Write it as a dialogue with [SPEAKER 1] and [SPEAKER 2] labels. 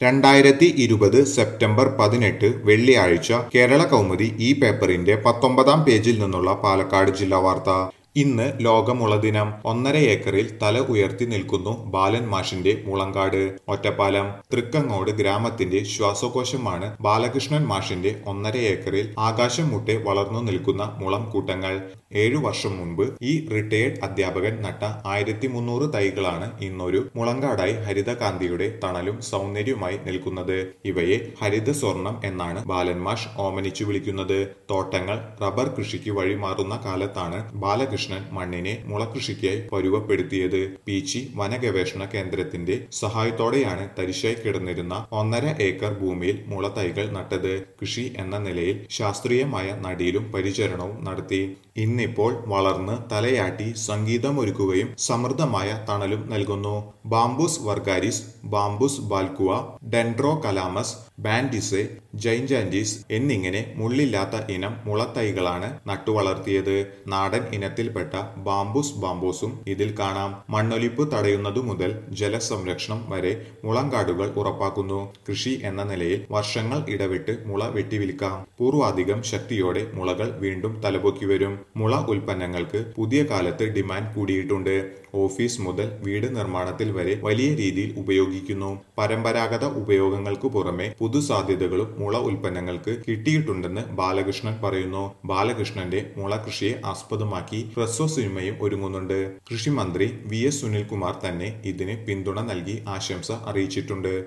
[SPEAKER 1] രണ്ടായിരത്തി ഇരുപത് സെപ്റ്റംബർ പതിനെട്ട് വെള്ളിയാഴ്ച കേരള കൗമുദി ഈ പേപ്പറിന്റെ പത്തൊമ്പതാം പേജിൽ നിന്നുള്ള പാലക്കാട് ജില്ലാ വാർത്ത ഇന്ന് ലോകമുള ദിനം ഒന്നര ഏക്കറിൽ തല ഉയർത്തി നിൽക്കുന്നു ബാലൻ മാഷിന്റെ മുളങ്കാട് ഒറ്റപ്പാലം തൃക്കങ്ങോട് ഗ്രാമത്തിന്റെ ശ്വാസകോശമാണ് ബാലകൃഷ്ണൻ മാഷിന്റെ ഒന്നര ഏക്കറിൽ ആകാശം മുട്ടെ വളർന്നു നിൽക്കുന്ന മുളം കൂട്ടങ്ങൾ ഏഴു വർഷം മുൻപ് ഈ റിട്ടയേർഡ് അധ്യാപകൻ നട്ട ആയിരത്തി മുന്നൂറ് തൈകളാണ് ഇന്നൊരു മുളങ്കാടായി ഹരിതകാന്തിയുടെ തണലും സൗന്ദര്യവുമായി നിൽക്കുന്നത് ഇവയെ ഹരിത സ്വർണം എന്നാണ് ബാലൻമാഷ് ഓമനിച്ചു വിളിക്കുന്നത് തോട്ടങ്ങൾ റബ്ബർ കൃഷിക്ക് വഴിമാറുന്ന കാലത്താണ് ബാലകൃഷ്ണൻ മണ്ണിനെ മുളകൃഷിക്കായി പരുവപ്പെടുത്തിയത് പീച്ചി വനഗവേഷണ കേന്ദ്രത്തിന്റെ സഹായത്തോടെയാണ് തരിശായി കിടന്നിരുന്ന ഒന്നര ഏക്കർ ഭൂമിയിൽ മുളതൈകൾ നട്ടത് കൃഷി എന്ന നിലയിൽ ശാസ്ത്രീയമായ നടീലും പരിചരണവും നടത്തി ഇന്നിപ്പോൾ വളർന്ന് തലയാട്ടി സംഗീതമൊരുക്കുകയും സമൃദ്ധമായ തണലും നൽകുന്നു bambusa vulgaris bambusa balcooa dendrocalamus brandisii giganteus എന്നിങ്ങനെ മുള്ളില്ലാത്ത ഇനം മുളത്തൈകളാണ് നട്ടുവളർത്തിയത് നാടൻ ഇനത്തിൽപ്പെട്ട ബാംബൂസ് ബാംബൂസും ഇതിൽ കാണാം മണ്ണൊലിപ്പ് തടയുന്നതു മുതൽ ജലസംരക്ഷണം വരെ മുളങ്കാടുകൾ ഉറപ്പാക്കുന്നു കൃഷി എന്ന നിലയിൽ വർഷങ്ങൾ ഇടവിട്ട് മുള വെട്ടിവിൽക്കാം പൂർവാധികം ശക്തിയോടെ മുളകൾ വീണ്ടും തലപൊക്കി വരും മുള ഉൽപ്പന്നങ്ങൾക്ക് പുതിയ കാലത്ത് ഡിമാൻഡ് കൂടിയിട്ടുണ്ട് ഓഫീസ് മുതൽ വീട് നിർമ്മാണത്തിൽ വരെ വലിയ രീതിയിൽ ഉപയോഗിക്കുന്നു പരമ്പരാഗത ഉപയോഗങ്ങൾക്ക് പുറമെ പുതു സാധ്യതകളും മുള ഉൽപ്പന്നങ്ങൾക്ക് കിട്ടിയിട്ടുണ്ടെന്ന് ബാലകൃഷ്ണൻ പറയുന്നു ബാലകൃഷ്ണന്റെ മുള കൃഷിയെ ആസ്പദമാക്കി ഹ്രസ്വ സിനിമയും ഒരുങ്ങുന്നുണ്ട് കൃഷിമന്ത്രി വി എസ് സുനിൽകുമാർ തന്നെ ഇതിന് പിന്തുണ നൽകി ആശംസ അറിയിച്ചിട്ടുണ്ട്